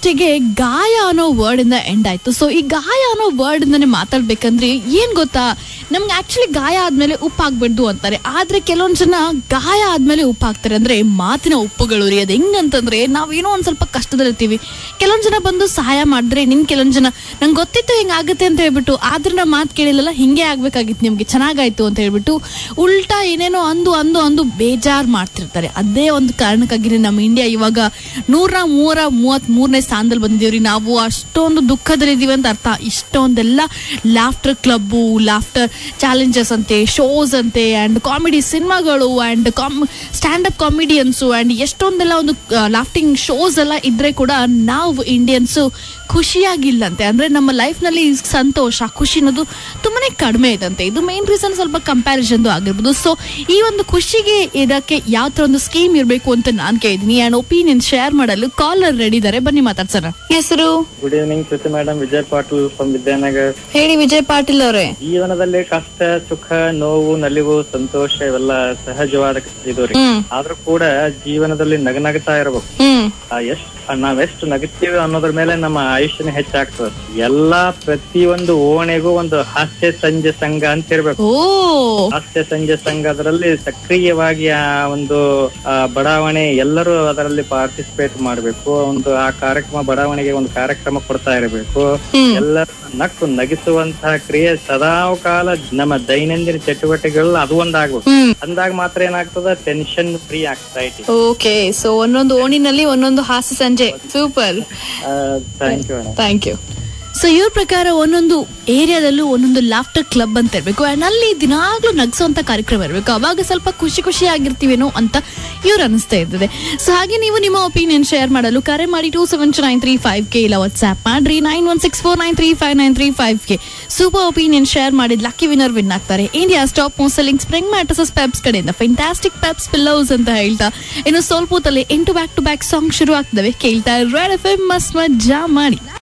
ಇಷ್ಟೊತ್ತಿಗೆ ಗಾಯ ಅನ್ನೋ ವರ್ಡ್ ಇಂದ ಎಂಡ್ ಆಯ್ತು ಸೊ ಈ ಗಾಯ ಅನ್ನೋ ವರ್ಡ್ ಇಂದಾನೆ ಮಾತಾಡ್ಬೇಕಂದ್ರೆ ಏನ್ ಗೊತ್ತಾ ನಮ್ಗೆ ಆಕ್ಚುಲಿ ಗಾಯ ಆದ್ಮೇಲೆ ಉಪ್ಪು ಹಾಕ್ಬಾರ್ದು ಅಂತಾರೆ ಆದ್ರೆ ಕೆಲವೊಂದ್ ಜನ ಗಾಯ ಆದ್ಮೇಲೆ ಉಪ್ಪು ಹಾಕ್ತಾರೆ ಅಂದ್ರೆ ಮಾತಿನ ಉಪ್ಪುಗಳು ರೀ ಅದು ಹೆಂಗಂತಂದ್ರೆ ನಾವೇನೋ ಒಂದ್ ಸ್ವಲ್ಪ ಕಷ್ಟದಲ್ಲಿರ್ತೀವಿ ಕೆಲವೊಂದ್ ಜನ ಬಂದು ಸಹಾಯ ಮಾಡಿದ್ರೆ ನಿನ್ ಕೆಲವೊಂದ್ ಜನ ನಂಗೆ ಗೊತ್ತಿತ್ತು ಹಿಂಗಾಗುತ್ತೆ ಅಂತ ಹೇಳ್ಬಿಟ್ಟು ಆದ್ರೆ ನಾ ಮಾತು ಕೇಳಿಲ್ಲಲ್ಲ ಹಿಂಗೆ ಆಗ್ಬೇಕಾಗಿತ್ತು ನಿಮ್ಗೆ ಚೆನ್ನಾಗಾಯ್ತು ಅಂತ ಹೇಳ್ಬಿಟ್ಟು ಉಲ್ಟಾ ಏನೇನೋ ಅಂದು ಅಂದು ಅಂದು ಬೇಜಾರ್ ಮಾಡ್ತಿರ್ತಾರೆ ಅದೇ ಒಂದು ಕಾರಣಕ್ಕಾಗಿ ನಮ್ಮ ಇಂಡಿಯಾ ಇವಾಗ ನೂರ ಮೂರ ಮೂವತ್ತ್ ಮೂರನೇ ಸ್ಥಾನದಲ್ಲಿ ಬಂದಿದ್ದೀವ್ರಿ ನಾವು ಅಷ್ಟೊಂದು ದುಃಖದಲ್ಲಿದ್ದೀವಿ ಅಂತ ಅರ್ಥ ಇಷ್ಟೊಂದೆಲ್ಲ ಲಾಫ್ಟರ್ ಕ್ಲಬ್ಬು ಲಾಫ್ಟರ್ ಚಾಲೆಂಜಸ್ ಅಂತೆ ಶೋಸ್ ಅಂತೆ ಆ್ಯಂಡ್ ಕಾಮಿಡಿ ಸಿನಿಮಾಗಳು and com stand up comedians and ಎಷ್ಟೊಂದೆಲ್ಲ ಒಂದು ಲಾಫ್ಟಿಂಗ್ ಶೋಸ್ ಎಲ್ಲ ಇದ್ರೆ ಕೂಡ ನಾವು ಇಂಡಿಯನ್ಸು ಖುಷಿಯಾಗಿಲ್ಲಂತೆ ಅಂದ್ರೆ ನಮ್ಮ ಲೈಫ್ನಲ್ಲಿ ಸಂತೋಷ ಖುಷಿ ಅನ್ನೋದು ತುಂಬಾನೇ ಕಡಿಮೆ ಇದಂತೆ ಇದು ಮೇನ್ ರೀಸನ್ ಸ್ವಲ್ಪ ಕಂಪ್ಯಾರಿಸನ್ ಆಗಿರ್ಬೋದು ಸೊ ಈ ಒಂದು ಖುಷಿಗೆ ಇದಕ್ಕೆ ಯಾವ ತರ ಒಂದು ಸ್ಕೀಮ್ ಇರಬೇಕು ಅಂತ ನಾನು ಕೇಳಿದೀನಿ ಆ್ಯಂಡ್ ಒಪಿನಿಯನ್ ಶೇರ್ ಮಾಡಲು ಕಾಲರ್ ರೆಡಿ ಇದ್ದಾರೆ ಬನ್ನಿ ಮಾತಾಡ್ಸೋಣ ಹೆಸರು good evening Shruti madam Vijay Patil from Vidyanagar ಹೇಳಿ ವಿಜಯ್ ಪಾಟೀಲ್ ಅವರೇ ಜೀವನದಲ್ಲಿ ಕಷ್ಟ ಸುಖ ನೋವು ನಲಿವು ಸಂತೋಷ ಇವೆಲ್ಲ ಸಹಜವಾದ ಇದು ರೀ ಹ್ಮ್ ಆದ್ರೂ ಕೂಡ ಜೀವನದಲ್ಲಿ ನಗನಗ್ತಾ ಇರ್ಬೇಕು ಹ್ಮ್ ಆ ಎಷ್ಟ್ ನಾವೆಷ್ಟು ನಗುತ್ತೀವಿ ಅನ್ನೋದ್ರ ಮೇಲೆ ನಮ್ಮ ಆಯುಷ್ಯನ ಹೆಚ್ಚಾಗ್ತದೆ ಎಲ್ಲಾ ಪ್ರತಿಯೊಂದು ಓಣೆಗೂ ಒಂದು ಹಾಸ್ಯ ಸಂಜೆ ಸಂಘ ಅಂತ ಇರ್ಬೇಕು ಓ ಹಾಸ್ಯ ಸಂಜೆ ಸಂಘ ಅದರಲ್ಲಿ ಸಕ್ರಿಯವಾಗಿ ಆ ಒಂದು ಆ, ಬಡಾವಣೆ ಎಲ್ಲರೂ ಅದರಲ್ಲಿ ಪಾರ್ಟಿಸಿಪೇಟ್ ಮಾಡ್ಬೇಕು ಒಂದು ಆ ಕಾರ್ಯಕ್ರಮ ಬಡಾವಣೆಗೆ ಒಂದು ಕಾರ್ಯಕ್ರಮ ಕೊಡ್ತಾ ಇರಬೇಕು ಹ್ಮ್ ಎಲ್ಲರೂ ನಕ್ಕು ನಗಿಸುವಂತಹ ಕ್ರಿಯೆ ಸದಾ ಕಾಲ ನಮ್ಮ ದೈನಂದಿನ ಚಟುವಟಿಕೆಗಳು ಅದು ಒಂದಾಗ್ಬೇಕು ಹ್ಮ್ ಅಂದಾಗ ಮಾತ್ರ ಏನಾಗ್ತದ ಟೆನ್ಷನ್ ಫ್ರೀ ಆಗ್ತಾ ಐತಿ ಓಕೆ ಸೊ ಒಂದೊಂದು ಓಣಿನಲ್ಲಿ ಒಂದೊಂದು ಹಾಸ್ಯ ಸಂಜೆ super thank you madam thank you so ಇವ್ರ ಪ್ರಕಾರ ಒಂದೊಂದು ಏರಿಯಾದಲ್ಲೂ ಒಂದೊಂದು ಲಾಫ್ಟರ್ ಕ್ಲಬ್ ಅಂತ ಇರಬೇಕು ಅಂಡ್ ಅಲ್ಲಿ ದಿನಾಗ್ಲೂ ನಗ್ಸೋಂತ ಕಾರ್ಯಕ್ರಮ ಇರಬೇಕು ಅವಾಗ ಸ್ವಲ್ಪ ಖುಷಿ ಖುಷಿ ಆಗಿರ್ತೀವೇನೋ ಅಂತ ಇವ್ರು ಅನಿಸ್ತಾ ಇರ್ತದೆ ಸೊ ಹಾಗೆ ನೀವು ನಿಮ್ಮ ಒಪಿನಿಯನ್ ಶೇರ್ ಮಾಡಲು ಕರೆ ಮಾಡಿ two seven nine three five ಕೆ ಇಲ್ಲ ವಾಟ್ಸ್ಆಪ್ ಮಾಡ್ರಿ nine one six four nine three five nine three five ಗೆ ಸೂಪರ್ ಒಪಿನಿಯನ್ ಶೇರ್ ಮಾಡಿದ ಲಕ್ಕಿ ವಿನರ್ ವಿನ್ ಆಗ್ತಾರೆ ಇಂಡಿಯಾ ಸ್ಟಾಪ್ ಮೋಸಲಿಂಗ್ ಸ್ಪ್ರಿಂಗ್ ಮ್ಯಾಟಸಸ್ ಪೆಪ್ಸ್ ಕಡೆಯಿಂದ ಫೆಂಟಾಸ್ಟಿಕ್ ಪೆಪ್ಸ್ ಪಿಲ್ಲೋಸ್ ಅಂತ ಹೇಳ್ತಾ ಇನ್ನು ಸ್ವಲ್ಪ ಹೊತ್ತಲ್ಲಿ ಎಂಟು ಬ್ಯಾಕ್ ಟು ಬ್ಯಾಕ್ ಸಾಂಗ್ ಶುರು ಆಗ್ತವೆ ಕೇಳ್ತಾ ರೆಡ್ ಎಫ್ ಎಂ ಮಸ್ತ್ ಮಜಾ ಮಾಡಿ